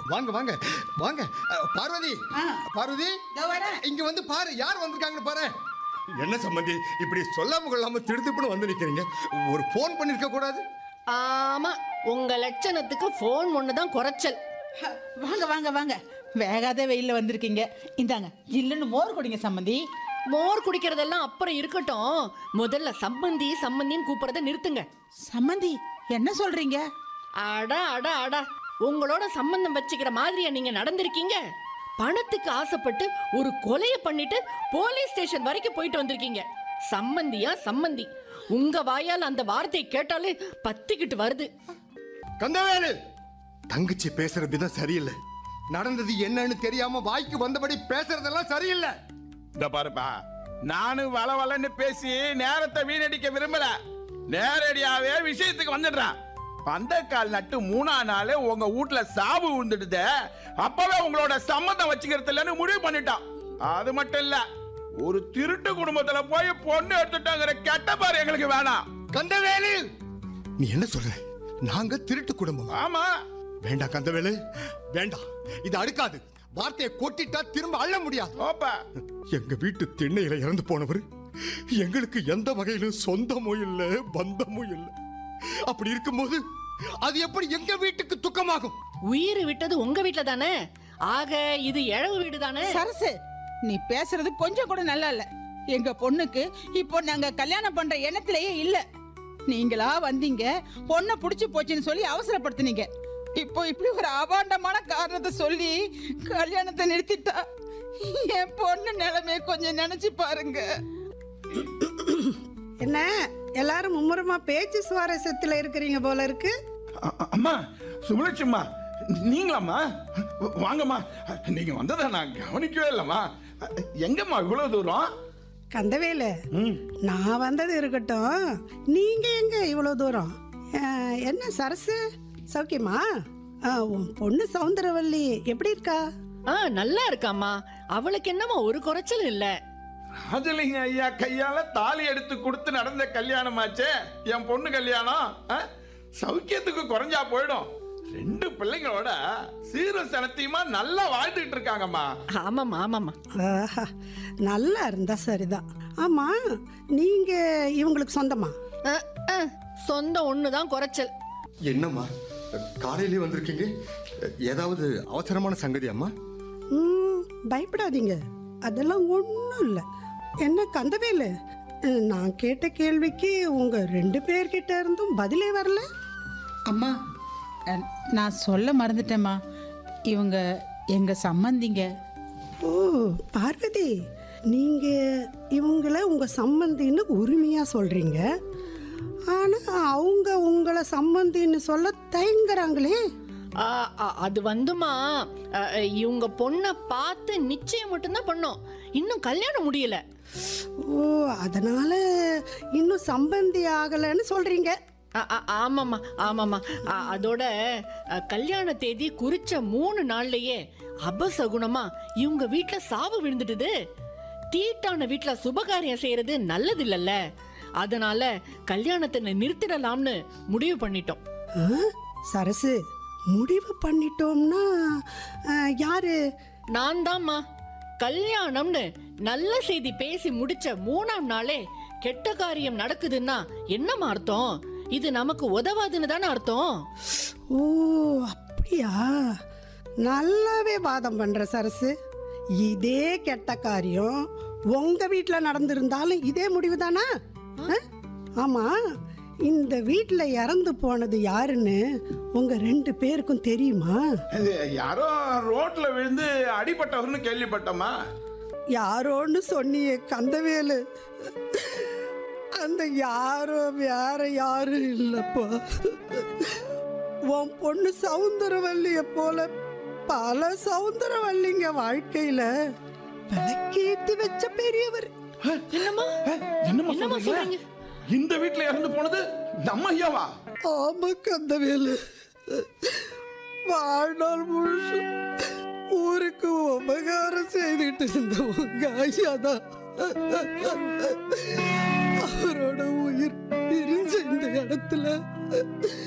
வாங்க வாங்க வாங்க அஹ், பார்வதி ஆ. பார்வதி இதோ வரேன். இங்க வந்து பாரு யார் வந்திருக்காங்கன்னு பாரு என்ன சம்பந்தி இப்படி சொல்லாம கொள்ளாம திடுத்துப்புன்னு வந்து நிக்கிறீங்க ஒரு ஃபோன் பண்ணிருக்க கூடாது ஆமா உங்க லட்சணத்துக்கு போன் ஒண்ணுதான் குறைச்சல் ஹ, வாங்க வாங்க வாங்க வேகாத வெயில்ல வந்திருக்கீங்க இந்தாங்க ஜில்லுன்னு மோர் குடிங்க சம்மந்தி மோர் குடிக்கிறதெல்லாம் அப்புறம் இருக்கட்டும் முதல்ல சம்பந்தி சம்பந்தின்னு கூப்பிடுறத நிறுத்துங்க சம்மந்தி என்ன சொல்றீங்க அட அட அட உங்களோட சம்பந்தம் வச்சுக்கிற மாதிரியா நீங்க நடந்திருக்கீங்க பணத்துக்கு ஆசைப்பட்டு ஒரு கொலைய பண்ணிட்டு போலீஸ் ஸ்டேஷன் வரைக்கும் போயிட்டு வந்திருக்கீங்க சம்பந்தியா சம்பந்தி உங்க வாயால் அந்த வார்த்தையை கேட்டாலே பத்திக்கிட்டு வருது கந்தவேலு தங்கச்சி பேசுற விதம் சரியில்லை நடந்தது என்னன்னு தெரியாம வாய்க்கு வந்தபடி பேசுறதெல்லாம் சரியில்லை இந்த பாருப்பா நானும் வள வளன்னு பேசி நேரத்தை வீணடிக்க விரும்பல நேரடியாவே விஷயத்துக்கு வந்துடுறேன் பந்தக்கால் நட்டு மூணா நாள் உங்க வீட்ல சாவு விழுந்துடுதே அப்பவே உங்களோட சம்மந்தம் வச்சுக்கிறது இல்லைன்னு முடிவு பண்ணிட்டான் அது மட்டும் இல்ல ஒரு திருட்டு குடும்பத்துல போய் பொண்ணு எடுத்துட்டாங்கிற கெட்ட பாரு எங்களுக்கு வேணாம் கந்தவேலு நீ என்ன சொல்ற நாங்க திருட்டு குடும்பம் ஆமா வேண்டாம் கந்தவேலு வேண்டாம் இது அடுக்காது வார்த்தையை கொட்டிட்டா திரும்ப அள்ள முடியாது ஓப்பா எங்க வீட்டு திண்ணையில இறந்து போனவர் எங்களுக்கு எந்த வகையிலும் சொந்தமும் இல்ல பந்தமும் இல்ல அப்படி இருக்கும்போது அது எப்படி எங்க வீட்டுக்கு துக்கமாகும் உயிர் விட்டது உங்க வீட்ல தானே ஆக இது இழவு வீடு தானே சரசு நீ பேசுறது கொஞ்சம் கூட நல்லா இல்ல எங்க பொண்ணுக்கு இப்போ நாங்க கல்யாணம் பண்ற எண்ணத்திலேயே இல்ல நீங்களா வந்தீங்க பொண்ணை புடிச்சு போச்சுன்னு சொல்லி அவசரப்படுத்துனீங்க இப்போ இப்படி ஒரு அபாண்டமான காரணத்தை சொல்லி கல்யாணத்தை நிறுத்திட்டா என் பொண்ணு நிலைமைய கொஞ்சம் நினைச்சு பாருங்க என்ன எல்லாரும் மும்முரமா பேச்சு சுவாரஸ்யத்துல இருக்கிறீங்க போல இருக்கு அ- அ- அம்மா சுமலட்சும்மா நீங்களாம்மா வாங்கம்மா நீங்க வந்ததை நான் கவனிக்கவே இல்லைம்மா எங்கம்மா இவ்வளவு தூரம் கந்தவேலு நான் வந்தது இருக்கட்டும் நீங்க எங்க இவ்வளவு தூரம் அஹ், என்ன சரசு சௌக்கியமா அஹ், உன் பொண்ணு சவுந்தரவல்லி எப்படி இருக்கா ஆ நல்லா இருக்காம்மா அவளுக்கு என்னமா ஒரு குறைச்சல் இல்ல ராஜலிங்க ஐயா கையால தாலி எடுத்து கொடுத்து நடந்த கல்யாணமாச்சே என் பொண்ணு கல்யாணம் ஆ? சௌக்கியத்துக்கு குறைஞ்சா போயிடும் ரெண்டு பிள்ளைங்களோட சீரும் சனத்தையுமா நல்லா வாழ்ந்துட்டு இருக்காங்கம்மா ஆமாம்மா ஆமாம்மா ஆஹா, நல்லா இருந்தா சரிதான் ஆமா நீங்க இவங்களுக்கு சொந்தமா அ, அ, சொந்தம் ஒண்ணுதான் குறைச்சல் என்னம்மா காலையிலே வந்திருக்கீங்க ஏதாவது அவசரமான சங்கதி அம்மா ம், பயப்படாதீங்க அதெல்லாம் ஒன்றும் இல்லை என்ன கந்தவேலு அஹ், நான் கேட்ட கேள்விக்கு உங்க ரெண்டு பேர்கிட்ட இருந்தும் பதிலே வரல அம்மா அஹ், நான் சொல்ல மறந்துட்டேம்மா இவங்க எங்க சம்மந்திங்க ஓ பார்வதி நீங்க இவங்கள உங்க சம்மந்தின்னு உரிமையா சொல்றீங்க ஆனா அவங்க உங்களை சம்மந்தின்னு சொல்ல தயங்குறாங்களே ஆ, ஆ, அது வந்துமா அ, இவங்க பொண்ணை பார்த்து நிச்சயம் மட்டும்தான் பண்ணோம் இன்னும் கல்யாணம் முடியல ஓ அதனால இன்னும் சம்பந்தி ஆகலைன்னு சொல்றீங்க ஆ, ஆ, ஆமாம்மா ஆமாம்மா ஆ, அதோட அ, கல்யாண தேதி குறிச்ச மூணு நாள்லயே அபசகுணமா இவங்க வீட்ல சாவு விழுந்துட்டுது தீட்டான வீட்ல சுபகாரியம் செய்யறது நல்லது இல்லல்ல அதனால கல்யாணத்தை நிறுத்திடலாம்னு முடிவு பண்ணிட்டோம் ஆ? சரசு முடிவு பண்ணிட்டோம்னா ஆ, யாரு நான் தாம்மா கல்யாணம்னு நல்ல செய்தி பேசி முடிச்ச மூணாம் நாளே கெட்ட காரியம் நடக்குதுன்னா என்னம்மா அர்த்தம் இது நமக்கு உதவாதுன்னு தானே அர்த்தம் ஓ அப்படியா நல்லாவே வாதம் பண்ற சரசு இதே கெட்ட காரியம் உங்க வீட்ல நடந்திருந்தாலும் இதே முடிவு தானா ஆமா இந்த வீட்ல இறந்து போனது யாருன்னு உங்க ரெண்டு பேருக்கும் தெரியுமா இது யாரோ ரோட்ல விழுந்து அடிபட்டவர்னு கேள்விப்பட்டோமா யாரோன்னு சொன்னியே கந்தவேலு அந்த யாரோ வேற யாரும் இல்லப்பா உன் பொண்ணு சவுந்தரவல்லிய போல பல சவுந்தரவல்லிங்க வாழ்க்கையில விளக்கேத்தி வச்ச பெரியவர் என்னம்மா என்னம்மா என்னம்மா சொல்றீங்க சொல்றீங்க? இந்த வீட்ல இறந்து போனது நம்ம ஐயாவா ஆமா கந்தவேலு வாழ்நாள் முழுசு ஊருக்கு உபகாரம் செய்துட்டு இருந்த உங்க ஐயாதான் அவரோட உயிர் பிரிஞ்ச இந்த இடத்துல